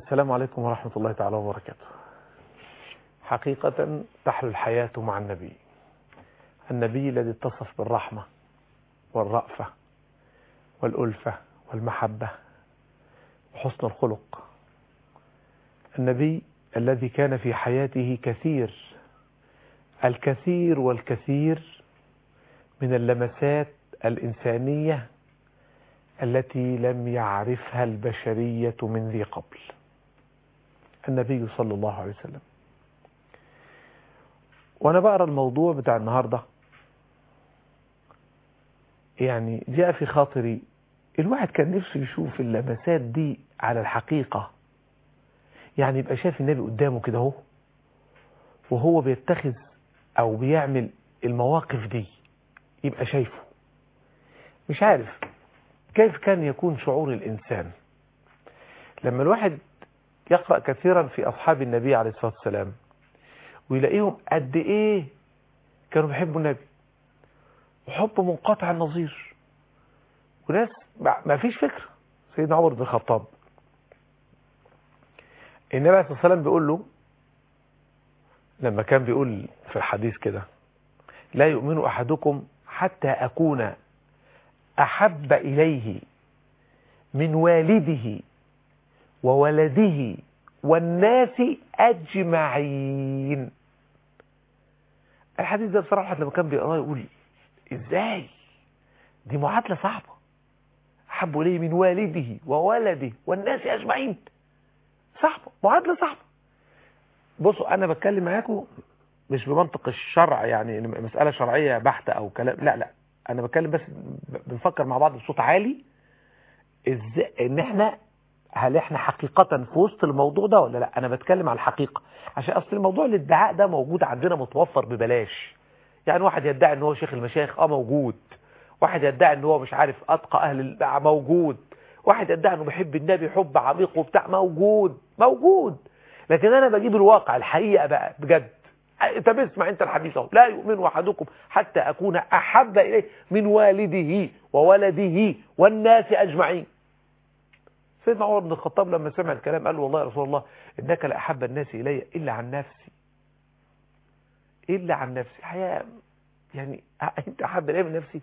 السلام عليكم ورحمة الله تعالى وبركاته حقيقة تحلو الحياة مع النبي النبي الذي اتصف بالرحمة والرأفة والألفة والمحبة وحسن الخلق النبي الذي كان في حياته كثير الكثير والكثير من اللمسات الإنسانية التي لم يعرفها البشرية من ذي قبل النبي صلى الله عليه وسلم وانا بقرا الموضوع بتاع النهارده يعني جاء في خاطري الواحد كان نفسه يشوف اللمسات دي على الحقيقة يعني يبقى شايف النبي قدامه كده اهو وهو بيتخذ او بيعمل المواقف دي يبقى شايفه مش عارف كيف كان يكون شعور الإنسان لما الواحد يقرأ كثيرا في أصحاب النبي عليه الصلاة والسلام ويلاقيهم قد إيه كانوا بيحبوا النبي وحب منقطع النظير وناس ما فيش فكرة سيدنا عمر بن الخطاب النبي عليه الصلاة والسلام بيقول له لما كان بيقول في الحديث كده لا يؤمن أحدكم حتى أكون أحب إليه من والده وولده والناس أجمعين الحديث ده بصراحة لما كان بيقراه يقول إزاي دي معادلة صعبة أحب إليه من والده وولده والناس أجمعين صعبة معادلة صعبة بصوا أنا بتكلم معاكم مش بمنطق الشرع يعني مسألة شرعية بحتة أو كلام لا لا انا بتكلم بس بنفكر مع بعض بصوت عالي ازاي ان احنا هل احنا حقيقة في وسط الموضوع ده ولا لا انا بتكلم على الحقيقة عشان اصل الموضوع الادعاء ده موجود عندنا متوفر ببلاش يعني واحد يدعي ان هو شيخ المشايخ اه موجود واحد يدعي ان هو مش عارف اتقى اهل البدع موجود واحد يدعي انه بيحب النبي حب عميق وبتاع موجود موجود لكن انا بجيب الواقع الحقيقة بقى بجد طب اسمع انت الحديث اهو لا يؤمن احدكم حتى اكون احب اليه من والده وولده والناس اجمعين سيدنا عمر بن الخطاب لما سمع الكلام قال والله يا رسول الله انك لاحب الناس الي الا عن نفسي الا عن نفسي الحقيقه يعني انت احب الي من نفسي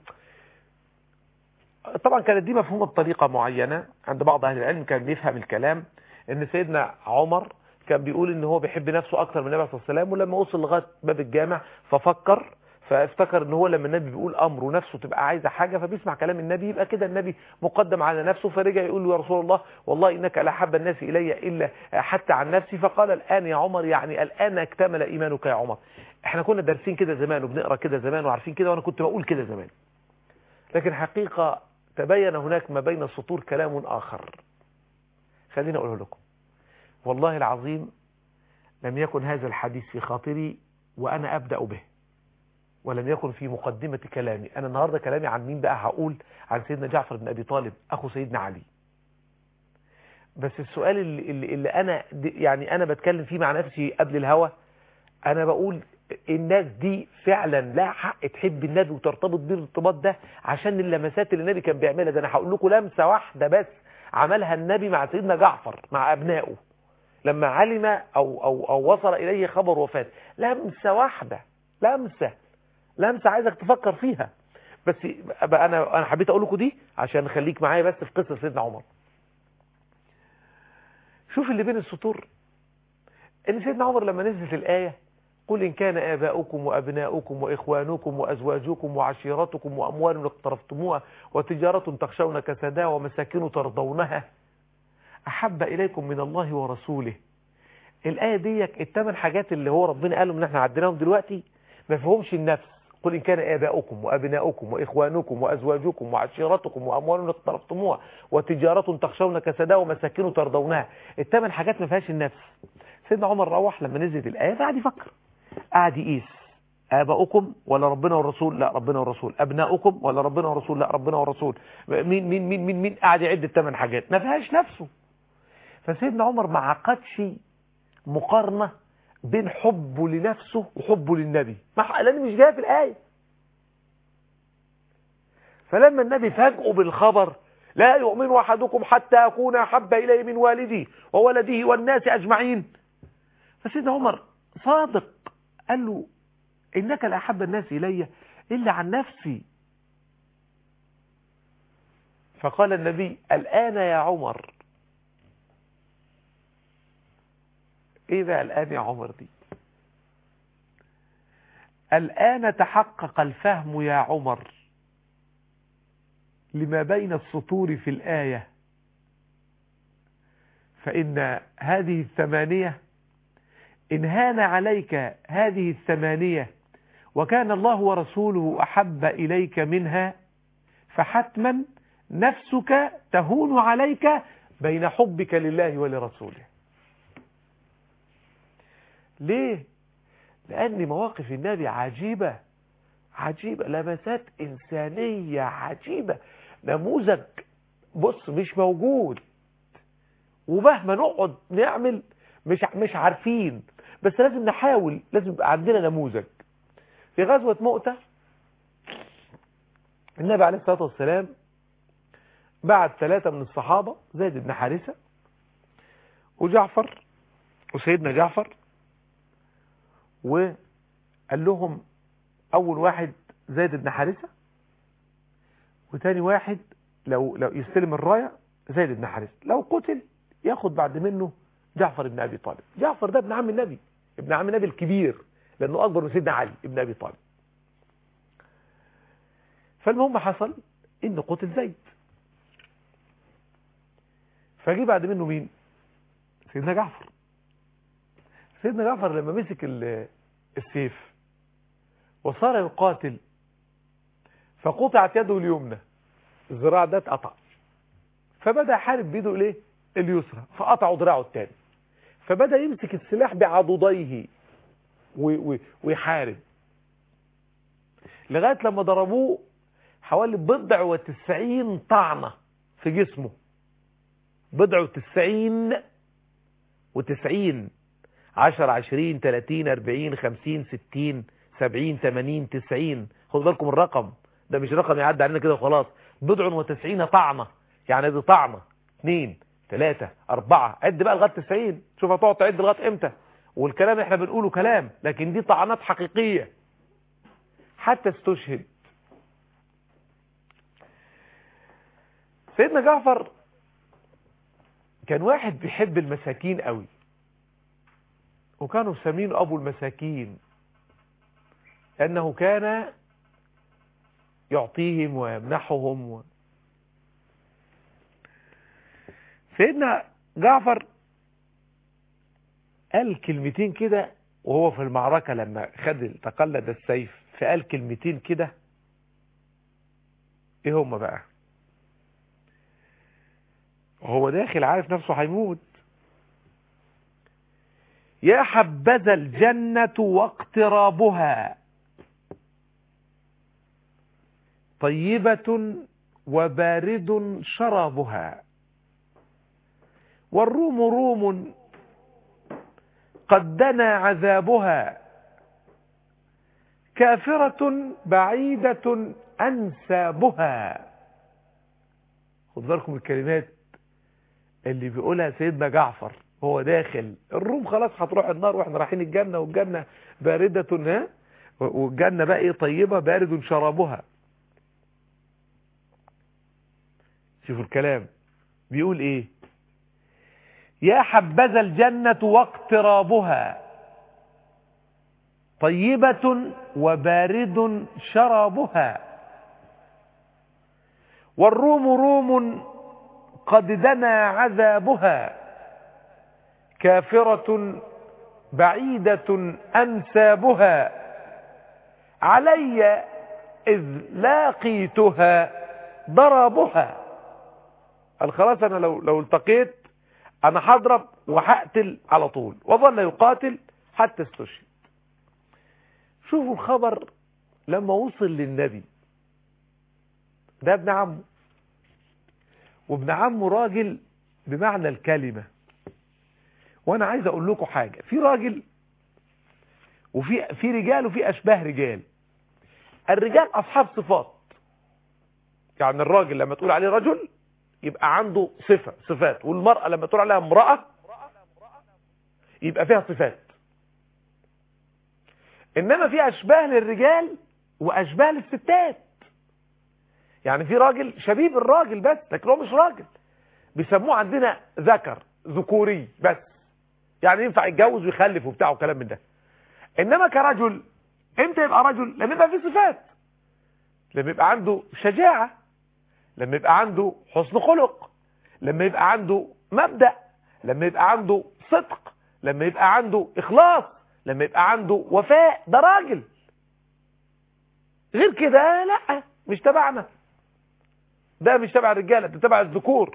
طبعا كانت دي مفهومه بطريقه معينه عند بعض اهل العلم كان بيفهم الكلام ان سيدنا عمر كان بيقول ان هو بيحب نفسه اكتر من النبي صلى الله عليه وسلم ولما وصل لغايه باب الجامع ففكر فافتكر ان هو لما النبي بيقول امر ونفسه تبقى عايزه حاجه فبيسمع كلام النبي يبقى كده النبي مقدم على نفسه فرجع يقول له يا رسول الله والله انك لا حب الناس الي الا حتى عن نفسي فقال الان يا عمر يعني الان اكتمل ايمانك يا عمر احنا كنا دارسين كده زمان وبنقرا كده زمان وعارفين كده وانا كنت بقول كده زمان لكن حقيقه تبين هناك ما بين السطور كلام اخر خليني اقوله لكم والله العظيم لم يكن هذا الحديث في خاطري وأنا أبدأ به ولم يكن في مقدمة كلامي أنا النهاردة كلامي عن مين بقى هقول عن سيدنا جعفر بن أبي طالب أخو سيدنا علي بس السؤال اللي, اللي, اللي أنا يعني أنا بتكلم فيه مع نفسي قبل الهوى أنا بقول الناس دي فعلا لا حق تحب النبي وترتبط بيه الارتباط ده عشان اللمسات اللي النبي كان بيعملها ده أنا هقول لكم لمسة واحدة بس عملها النبي مع سيدنا جعفر مع أبنائه لما علم أو, أو, أو وصل إليه خبر وفاة لمسة واحدة لمسة لمسة عايزك تفكر فيها بس أنا أنا حبيت أقول لكم دي عشان خليك معايا بس في قصة سيدنا عمر شوف اللي بين السطور ان سيدنا عمر لما نزلت الآية قل إن كان آباؤكم وأبناؤكم وإخوانكم وأزواجكم وعشيرتكم وأموال اقترفتموها وتجارة تخشون كسدها ومساكن ترضونها أحب إليكم من الله ورسوله الآية دي الثمان حاجات اللي هو ربنا قالهم ان احنا عديناهم دلوقتي ما فيهمش النفس قل إن كان آباؤكم وأبناؤكم وإخوانكم وأزواجكم وعشيرتكم وأموال اقترفتموها وتجارة تخشون كسدها ومساكن ترضونها الثمان حاجات ما فيهاش النفس سيدنا عمر روح لما نزلت الآية قعد يفكر قعد يقيس آباؤكم ولا ربنا والرسول لا ربنا والرسول أبناؤكم ولا ربنا والرسول لا ربنا والرسول مين مين مين مين مين قاعد يعد الثمان حاجات ما فيهاش نفسه فسيدنا عمر ما عقدش مقارنة بين حبه لنفسه وحبه للنبي لأن مش جايه في الآية فلما النبي فاجئه بالخبر لا يؤمن أحدكم حتى أكون أحب إليه من والدي وولده والناس أجمعين فسيدنا عمر صادق قال له إنك لا أحب الناس إلي إلا عن نفسي فقال النبي الآن يا عمر إيه بقى الآن يا عمر دي الآن تحقق الفهم يا عمر لما بين السطور في الآية فإن هذه الثمانية إن هان عليك هذه الثمانية وكان الله ورسوله أحب إليك منها فحتما نفسك تهون عليك بين حبك لله ولرسوله ليه لأن مواقف النبي عجيبة عجيبة لمسات إنسانية عجيبة نموذج بص مش موجود ومهما نقعد نعمل مش مش عارفين بس لازم نحاول لازم يبقى عندنا نموذج في غزوة مؤتة النبي عليه الصلاة والسلام بعت ثلاثة من الصحابة زيد بن حارثة وجعفر وسيدنا جعفر وقال لهم أول واحد زيد بن حارثة وتاني واحد لو لو يستلم الراية زيد بن حارثة لو قتل ياخد بعد منه جعفر بن أبي طالب جعفر ده ابن عم النبي ابن عم النبي الكبير لأنه أكبر من سيدنا علي ابن أبي طالب فالمهم حصل إن قتل زيد فجي بعد منه مين سيدنا جعفر سيدنا جعفر لما مسك السيف وصار يقاتل فقطعت يده اليمنى الذراع ده اتقطع فبدأ يحارب بيده الايه اليسرى فقطعوا دراعه الثاني فبدأ يمسك السلاح بعضديه ويحارب لغاية لما ضربوه حوالي بضع وتسعين طعنة في جسمه بضع وتسعين وتسعين عشر عشرين تلاتين اربعين خمسين ستين سبعين تمانين تسعين خدوا بالكم الرقم ده مش رقم يعدي علينا كده وخلاص بضع وتسعين طعنة يعني دي طعنة اثنين ثلاثة أربعة عد بقى لغاية تسعين شوف هتقعد تعد لغاية امتى والكلام احنا بنقوله كلام لكن دي طعنات حقيقية حتى استشهد سيدنا جعفر كان واحد بيحب المساكين قوي وكانوا مسمينه أبو المساكين لأنه كان يعطيهم ويمنحهم و... سيدنا جعفر قال كلمتين كده وهو في المعركة لما خد تقلد السيف فقال كلمتين كده ايه هما بقى وهو داخل عارف نفسه هيموت يا حبذا الجنة واقترابها طيبة وبارد شرابها والروم روم قد دنا عذابها كافرة بعيدة أنسابها خد بالكم الكلمات اللي بيقولها سيدنا جعفر هو داخل الروم خلاص هتروح النار واحنا رايحين الجنة والجنة باردة ها والجنة بقى ايه طيبة بارد شرابها شوفوا الكلام بيقول ايه يا حبذا الجنة واقترابها طيبة وبارد شرابها والروم روم قد دنا عذابها كافرة بعيدة أنسابها علي إذ لاقيتها ضربها قال خلاص أنا لو, لو التقيت أنا هضرب وهقتل على طول وظل يقاتل حتى استشهد شوفوا الخبر لما وصل للنبي ده ابن عمه وابن عمه راجل بمعنى الكلمة وانا عايز اقول لكم حاجة في راجل وفي في رجال وفي اشباه رجال الرجال اصحاب صفات يعني الراجل لما تقول عليه رجل يبقى عنده صفة صفات والمرأة لما تقول عليها امرأة يبقى فيها صفات انما في اشباه للرجال واشباه للستات يعني في راجل شبيب الراجل بس لكن هو مش راجل بيسموه عندنا ذكر ذكوري بس يعني ينفع يتجوز ويخلف وبتاع وكلام من ده انما كرجل امتى يبقى رجل لما يبقى فيه صفات لما يبقى عنده شجاعة لما يبقى عنده حسن خلق لما يبقى عنده مبدأ لما يبقى عنده صدق لما يبقى عنده اخلاص لما يبقى عنده وفاء ده راجل غير كده لا مش تبعنا ده مش تبع الرجاله ده تبع الذكور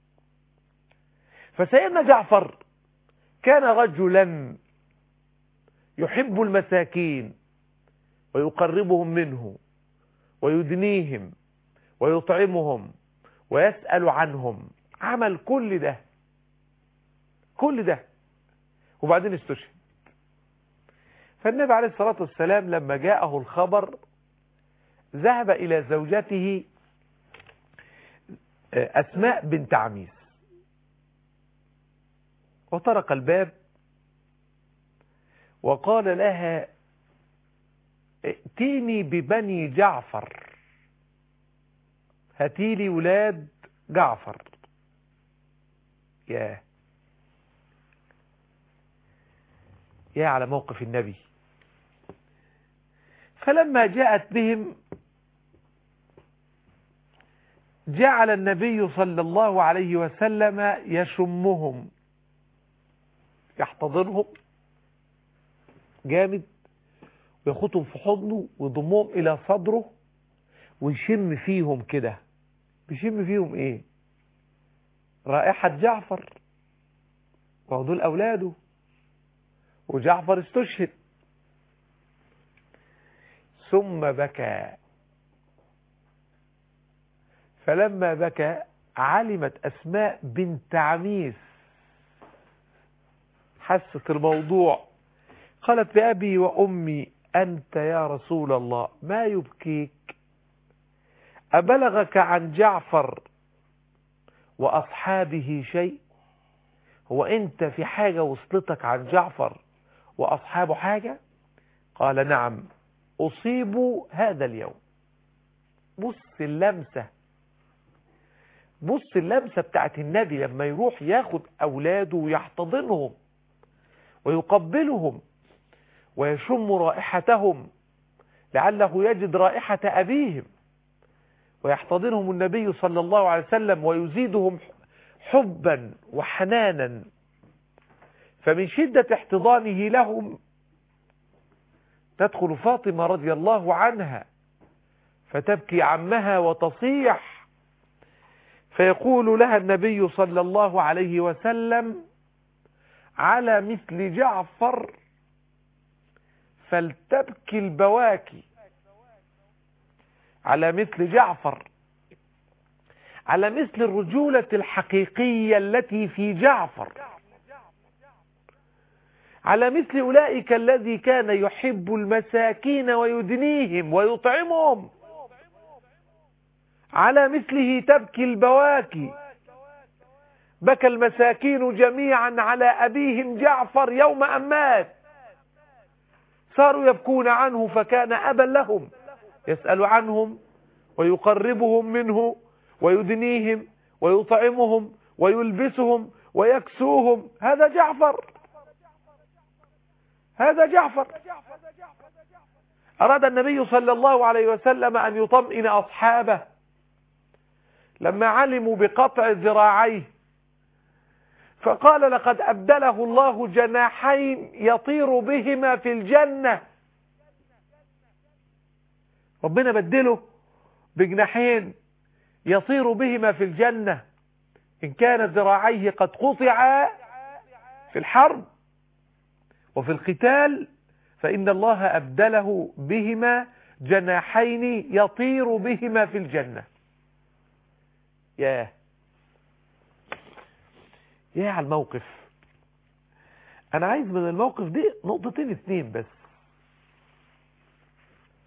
فسيدنا جعفر كان رجلا يحب المساكين ويقربهم منه ويدنيهم ويطعمهم ويسأل عنهم عمل كل ده كل ده وبعدين استشهد فالنبي عليه الصلاة والسلام لما جاءه الخبر ذهب إلى زوجته أسماء بنت عميس وطرق الباب وقال لها ائتيني ببني جعفر هاتيلي ولاد جعفر ياه يا على موقف النبي فلما جاءت بهم جعل النبي صلى الله عليه وسلم يشمهم يحتضنهم جامد وياخدهم في حضنه ويضمهم الى صدره ويشم فيهم كده بيشم فيهم ايه رائحة جعفر وهدول اولاده وجعفر استشهد ثم بكى فلما بكى علمت أسماء بنت عميس حست الموضوع قالت بأبي وأمي أنت يا رسول الله ما يبكيك أبلغك عن جعفر وأصحابه شيء هو أنت في حاجة وصلتك عن جعفر وأصحابه حاجة قال نعم أصيبوا هذا اليوم بص اللمسة بص اللمسة بتاعت النبي لما يروح ياخد أولاده ويحتضنهم ويقبلهم ويشم رائحتهم لعله يجد رائحة أبيهم ويحتضنهم النبي صلى الله عليه وسلم ويزيدهم حبا وحنانا فمن شدة احتضانه لهم تدخل فاطمة رضي الله عنها فتبكي عمها وتصيح فيقول لها النبي صلى الله عليه وسلم على مثل جعفر فلتبكي البواكي على مثل جعفر على مثل الرجولة الحقيقية التي في جعفر على مثل أولئك الذي كان يحب المساكين ويدنيهم ويطعمهم على مثله تبكي البواكي بكى المساكين جميعا على أبيهم جعفر يوم أن مات صاروا يبكون عنه فكان أبا لهم يسأل عنهم ويقربهم منه ويدنيهم ويطعمهم ويلبسهم ويكسوهم هذا جعفر هذا جعفر أراد النبي صلى الله عليه وسلم أن يطمئن أصحابه لما علموا بقطع ذراعيه فقال لقد أبدله الله جناحين يطير بهما في الجنة ربنا بدله بجناحين يطير بهما في الجنة إن كانت ذراعيه قد قطعا في الحرب وفي القتال فإن الله أبدله بهما جناحين يطير بهما في الجنة ياه ياه على الموقف أنا عايز من الموقف دي نقطتين اتنين بس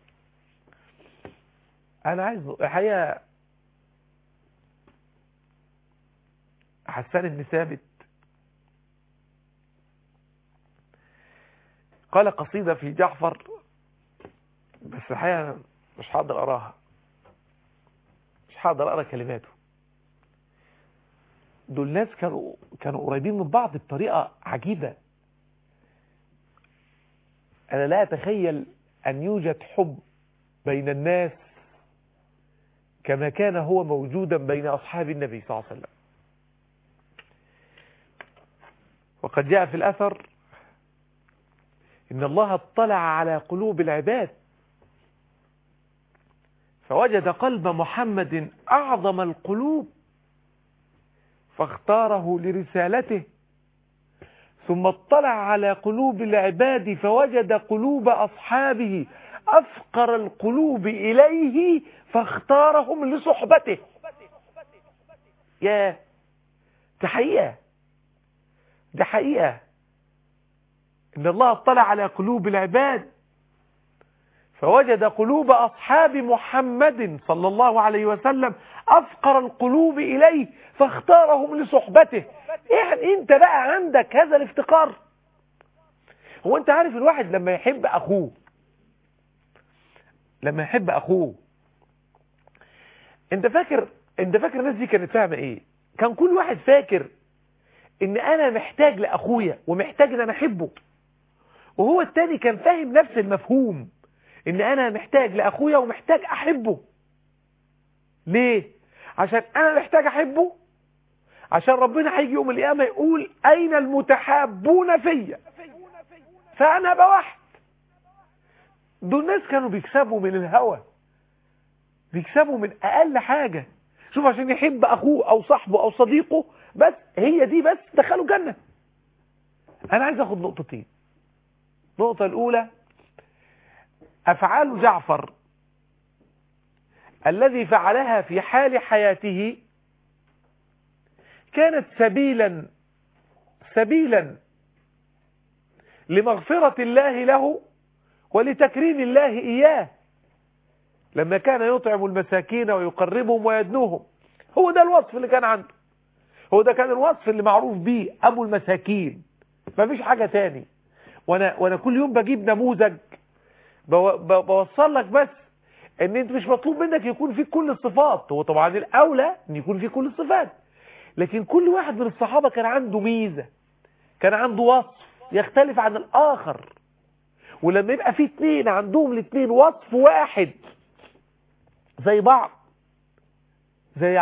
أنا عايز الحقيقة وحسان بن ثابت قال قصيدة في جعفر بس الحقيقة مش هقدر أراها مش هقدر أرى كلماته دول ناس كانوا كانوا قريبين من بعض بطريقة عجيبة أنا لا أتخيل أن يوجد حب بين الناس كما كان هو موجودا بين أصحاب النبي صلى الله عليه وسلم وقد جاء في الأثر إن الله اطلع على قلوب العباد فوجد قلب محمد أعظم القلوب فاختاره لرسالته ثم اطلع على قلوب العباد فوجد قلوب أصحابه أفقر القلوب إليه فاختارهم لصحبته يا دي حقيقة دي حقيقة إن الله اطلع على قلوب العباد فوجد قلوب أصحاب محمد صلى الله عليه وسلم أفقر القلوب إليه فاختارهم لصحبته يعني أنت بقى عندك هذا الافتقار هو أنت عارف الواحد لما يحب أخوه لما يحب أخوه أنت فاكر أنت فاكر الناس دي كانت فاهمة إيه كان كل واحد فاكر إن أنا محتاج لأخويا ومحتاج إن أنا أحبه وهو التاني كان فاهم نفس المفهوم ان انا محتاج لاخويا ومحتاج احبه ليه عشان انا محتاج احبه عشان ربنا هيجي يوم القيامه يقول اين المتحابون فيا فانا ابقى واحد دول ناس كانوا بيكسبوا من الهوى بيكسبوا من اقل حاجه شوف عشان يحب اخوه او صاحبه او صديقه بس هي دي بس دخلوا جنه انا عايز اخد نقطتين النقطه الاولى أفعال جعفر الذي فعلها في حال حياته كانت سبيلا سبيلا لمغفرة الله له ولتكريم الله إياه لما كان يطعم المساكين ويقربهم ويدنوهم هو ده الوصف اللي كان عنده هو ده كان الوصف اللي معروف بيه أبو المساكين مفيش حاجة تاني وانا, وأنا كل يوم بجيب نموذج بوصل لك بس ان انت مش مطلوب منك يكون فيك كل الصفات هو طبعا الاولى ان يكون فيك كل الصفات لكن كل واحد من الصحابة كان عنده ميزة كان عنده وصف يختلف عن الاخر ولما يبقى في اتنين عندهم الاتنين وصف واحد زي بعض زي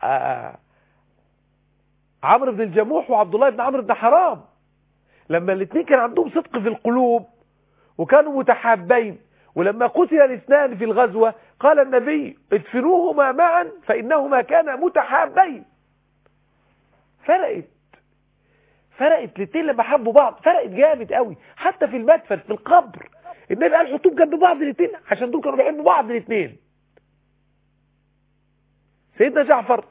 عمرو بن الجموح وعبد الله بن عمرو بن حرام لما الاتنين كان عندهم صدق في القلوب وكانوا متحابين ولما قتل الاثنان في الغزوة قال النبي ادفنوهما معا فإنهما كانا متحابين فرقت فرقت الاثنين لما حبوا بعض فرقت جامد قوي حتى في المدفن في القبر النبي قال حطوهم جنب بعض الاثنين عشان دول كانوا بيحبوا بعض الاثنين سيدنا جعفر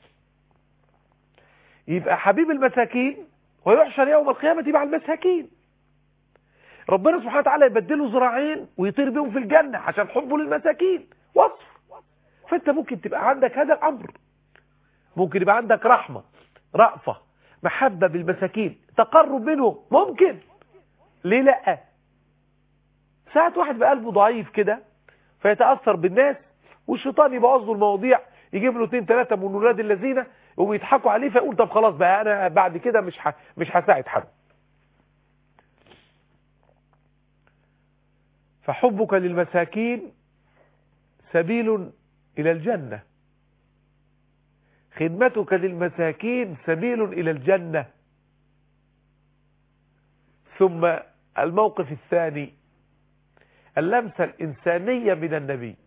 يبقى حبيب المساكين ويحشر يوم القيامة مع المساكين ربنا سبحانه وتعالى يبدله ذراعين ويطير بيهم في الجنة عشان حبه للمساكين وصف فانت ممكن تبقى عندك هذا الامر ممكن يبقى عندك رحمة رأفة محبة بالمساكين تقرب منهم ممكن ليه لا ساعة واحد بقلبه ضعيف كده فيتأثر بالناس والشيطان يبوظ له المواضيع يجيب له اثنين ثلاثة من ولاد الذين ويضحكوا عليه فيقول طب خلاص بقى انا بعد كده مش ح... مش هساعد حد فحبك للمساكين سبيل إلى الجنة خدمتك للمساكين سبيل إلى الجنة ثم الموقف الثاني اللمسة الإنسانية من النبي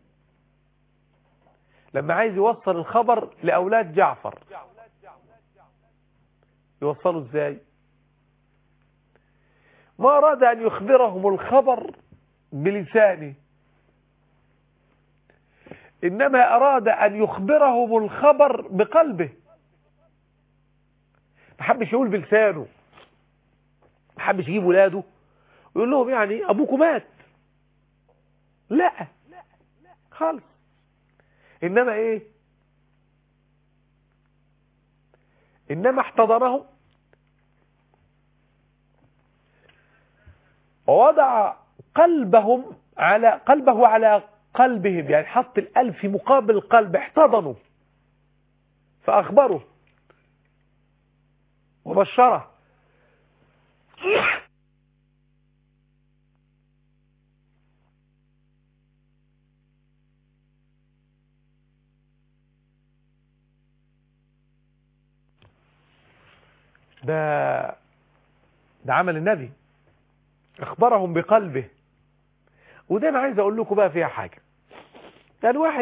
لما عايز يوصل الخبر لأولاد جعفر يوصلوا ازاي ما أراد أن يخبرهم الخبر بلسانه إنما أراد أن يخبرهم الخبر بقلبه ما حبش يقول بلسانه ما حبش يجيب ولاده ويقول لهم يعني أبوكم مات لا خالص إنما إيه إنما احتضنهم ووضع قلبهم على قلبه على قلبهم يعني حط القلب في مقابل القلب احتضنوا فأخبره وبشره ده ده عمل النبي اخبرهم بقلبه وده انا عايز اقول لكم بقى فيها حاجة كان واحد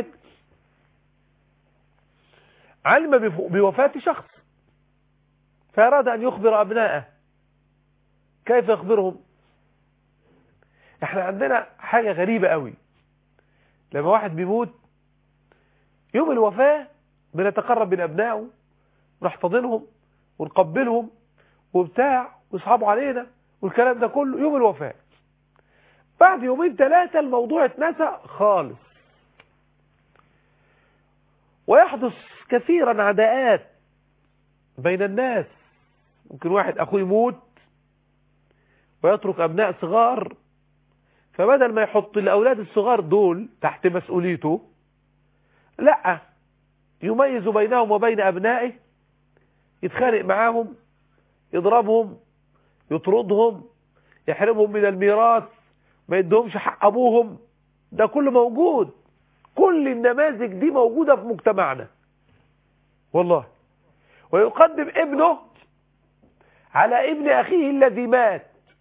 علم بوفاة شخص فأراد أن يخبر أبنائه كيف يخبرهم احنا عندنا حاجة غريبة قوي لما واحد بيموت يوم الوفاة بنتقرب من أبنائه نحتضنهم ونقبلهم وبتاع ويصحابوا علينا والكلام ده كله يوم الوفاة بعد يومين ثلاثة الموضوع اتنسى خالص ويحدث كثيرا عداءات بين الناس ممكن واحد أخوه يموت ويترك أبناء صغار فبدل ما يحط الأولاد الصغار دول تحت مسؤوليته لا يميز بينهم وبين أبنائه يتخانق معاهم يضربهم يطردهم يحرمهم من الميراث ما يدهمش حق أبوهم ده كله موجود كل النماذج دي موجودة في مجتمعنا والله ويقدم ابنه على ابن أخيه الذي مات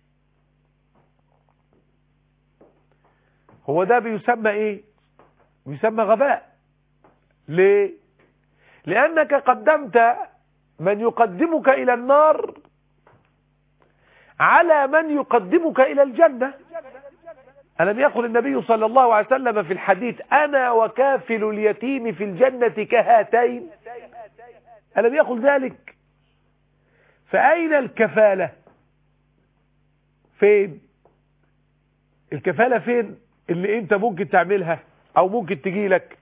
هو ده بيسمى ايه بيسمى غباء ليه لأنك قدمت من يقدمك إلى النار على من يقدمك إلى الجنة ألم يقل النبي صلى الله عليه وسلم في الحديث أنا وكافل اليتيم في الجنة كهاتين ألم يقل ذلك فأين الكفالة فين الكفالة فين اللي انت ممكن تعملها او ممكن تجي لك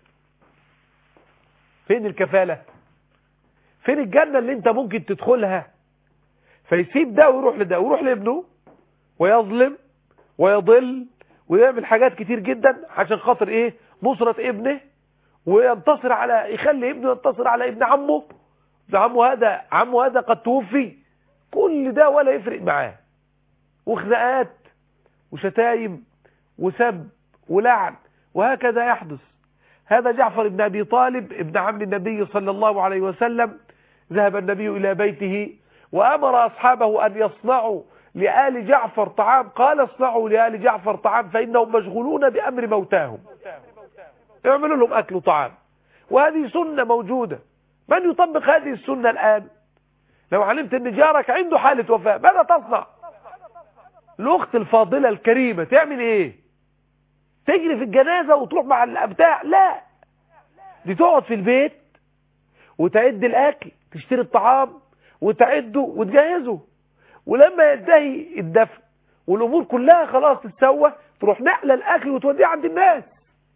فين الكفالة فين الجنة اللي انت ممكن تدخلها فيسيب ده ويروح لده ويروح لابنه ويظلم ويضل ويعمل حاجات كتير جدا عشان خاطر ايه نصرة ابنه وينتصر على يخلي ابنه ينتصر على ابن عمه ابن عمه هذا عمه هذا قد توفي كل ده ولا يفرق معاه وخناقات وشتايم وسب ولعن وهكذا يحدث هذا جعفر بن أبي طالب ابن عم النبي صلى الله عليه وسلم ذهب النبي إلى بيته وأمر أصحابه أن يصنعوا لآل جعفر طعام قال اصنعوا لآل جعفر طعام فإنهم مشغولون بأمر موتاهم اعملوا لهم أكل طعام وهذه سنة موجودة من يطبق هذه السنة الآن لو علمت أن جارك عنده حالة وفاة ماذا تصنع الأخت الفاضلة الكريمة تعمل إيه تجري في الجنازة وتروح مع الأبتاع لا دي تقعد في البيت وتعد الأكل تشتري الطعام وتعده وتجهزه ولما ينتهي الدفن والأمور كلها خلاص تتسوى تروح نقلة الأكل وتوديه عند الناس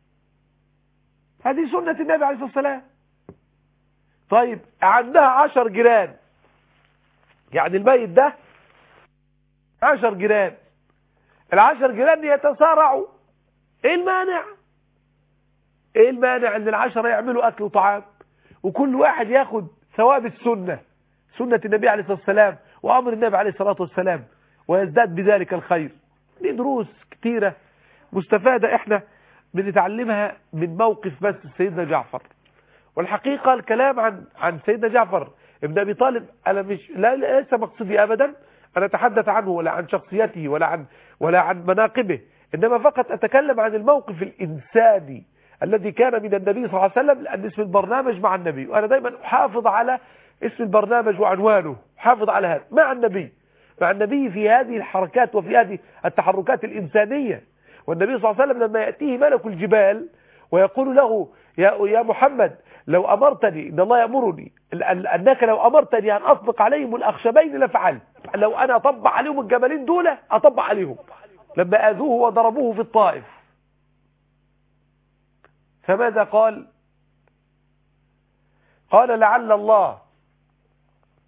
هذه سنة النبي عليه الصلاة والسلام طيب عندها عشر جيران يعني الميت ده عشر جيران العشر جيران يتصارعوا ايه المانع ايه المانع ان العشرة يعملوا اكل وطعام وكل واحد ياخد ثواب السنة سنة النبي عليه الصلاة والسلام وامر النبي عليه الصلاة والسلام ويزداد بذلك الخير دي دروس كتيرة مستفادة احنا بنتعلمها من موقف بس سيدنا جعفر والحقيقة الكلام عن عن سيدنا جعفر ابن ابي طالب انا مش لا ليس مقصدي ابدا ان اتحدث عنه ولا عن شخصيته ولا عن ولا عن مناقبه إنما فقط أتكلم عن الموقف الإنساني الذي كان من النبي صلى الله عليه وسلم لأن اسم البرنامج مع النبي وأنا دايما أحافظ على اسم البرنامج وعنوانه أحافظ على هذا مع النبي مع النبي في هذه الحركات وفي هذه التحركات الإنسانية والنبي صلى الله عليه وسلم لما يأتيه ملك الجبال ويقول له يا, يا محمد لو أمرتني إن الله يأمرني أنك لو أمرتني أن أطبق عليهم الأخشبين لفعلت لو أنا أطبق عليهم الجبلين دول أطبق عليهم لما آذوه وضربوه في الطائف فماذا قال قال لعل الله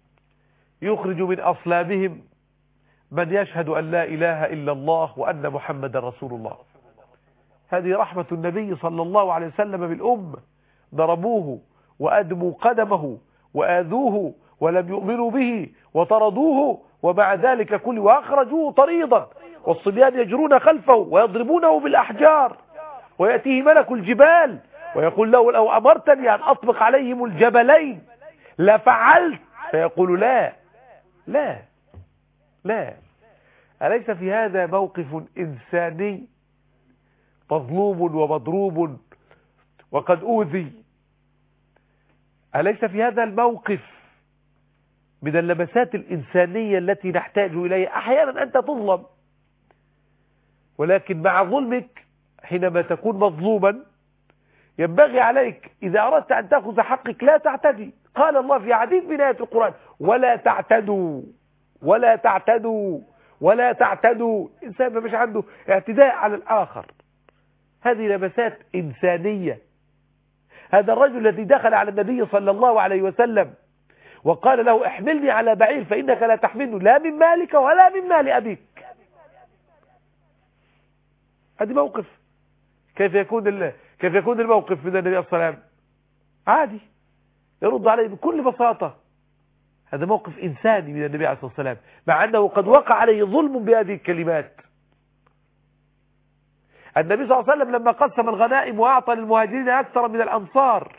يخرج من أصلابهم من يشهد أن لا إله إلا الله وأن محمد رسول الله هذه رحمة النبي صلى الله عليه وسلم بالأمة ضربوه وأدموا قدمه وآذوه ولم يؤمنوا به وطردوه ومع ذلك كل وأخرجوه طريضا والصبيان يجرون خلفه ويضربونه بالأحجار ويأتيه ملك الجبال ويقول له لو أمرتني أن أطبق عليهم الجبلين لفعلت فيقول لا لا لا أليس في هذا موقف إنساني مظلوم ومضروب وقد أوذي أليس في هذا الموقف من اللمسات الإنسانية التي نحتاج إليها أحيانا أنت تظلم ولكن مع ظلمك حينما تكون مظلوما ينبغي عليك إذا أردت أن تأخذ حقك لا تعتدي قال الله في عديد من آيات القرآن ولا تعتدوا ولا تعتدوا ولا تعتدوا إنسان ما مش عنده اعتداء على الآخر هذه لمسات إنسانية هذا الرجل الذي دخل على النبي صلى الله عليه وسلم وقال له احملني على بعير فإنك لا تحملني لا من مالك ولا من مال أبيك هذه موقف كيف يكون الله كيف يكون الموقف من النبي صلى الله عليه وسلم عادي يرد عليه بكل بساطة هذا موقف إنساني من النبي عليه الصلاة والسلام مع أنه قد وقع عليه ظلم بهذه الكلمات النبي صلى الله عليه وسلم لما قسم الغنائم وأعطى للمهاجرين أكثر من الأنصار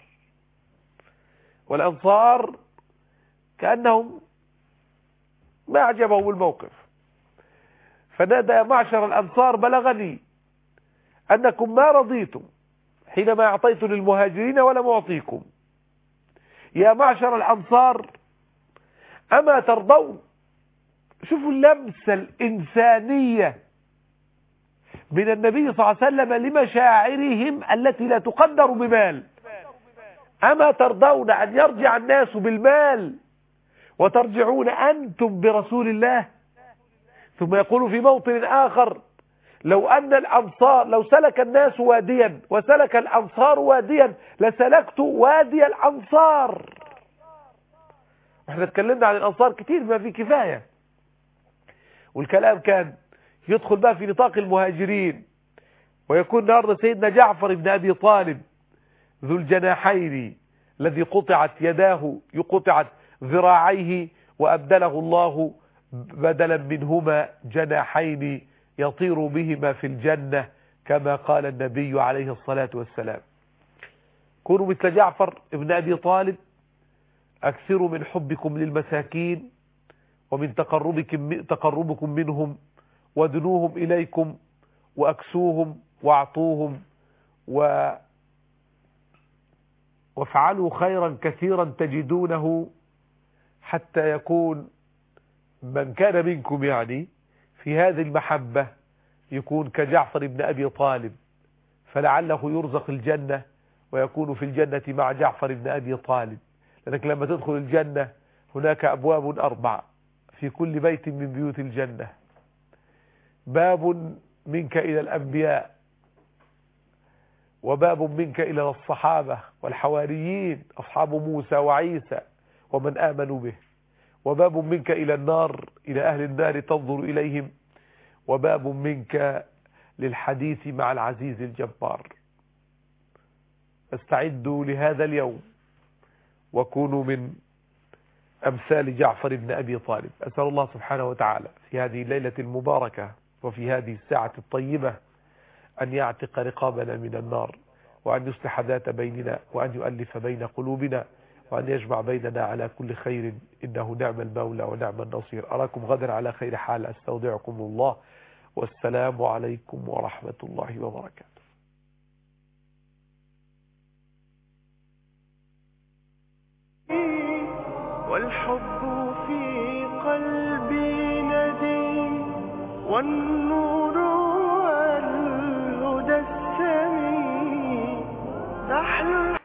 والأنصار كأنهم ما أعجبهم الموقف فنادى يا معشر الأنصار بلغني أنكم ما رضيتم حينما أعطيت للمهاجرين ولم أعطيكم يا معشر الأنصار أما ترضون شوفوا اللمسة الإنسانية من النبي صلى الله عليه وسلم لمشاعرهم التي لا تقدر بمال أما ترضون أن يرجع الناس بالمال وترجعون أنتم برسول الله ثم يقول في موطن آخر لو أن الأنصار لو سلك الناس واديا وسلك الأنصار واديا لسلكت وادي الأنصار احنا اتكلمنا عن الأنصار كتير ما في كفاية والكلام كان يدخل بقى في نطاق المهاجرين ويكون النهارده سيدنا جعفر بن أبي طالب ذو الجناحين الذي قطعت يداه يقطعت ذراعيه وأبدله الله بدلا منهما جناحين يطير بهما في الجنة كما قال النبي عليه الصلاة والسلام كونوا مثل جعفر ابن أبي طالب أكثروا من حبكم للمساكين ومن تقربكم, تقربكم منهم ودنوهم إليكم وأكسوهم واعطوهم و وافعلوا خيرا كثيرا تجدونه حتى يكون من كان منكم يعني في هذه المحبة يكون كجعفر بن أبي طالب فلعله يرزق الجنة ويكون في الجنة مع جعفر بن أبي طالب لأنك لما تدخل الجنة هناك أبواب أربع في كل بيت من بيوت الجنة باب منك إلى الأنبياء وباب منك إلى الصحابة والحواريين أصحاب موسى وعيسى ومن آمنوا به وباب منك إلى النار إلى أهل النار تنظر إليهم وباب منك للحديث مع العزيز الجبار استعدوا لهذا اليوم وكونوا من أمثال جعفر بن أبي طالب أسأل الله سبحانه وتعالى في هذه الليلة المباركة وفي هذه الساعة الطيبة أن يعتق رقابنا من النار وأن يصلح ذات بيننا وأن يؤلف بين قلوبنا وأن يجمع بيننا على كل خير إنه نعم المولى ونعم النصير أراكم غدا على خير حال أستودعكم الله والسلام عليكم ورحمة الله وبركاته والحب في قلبي ندي والنور والهدى السمي نحن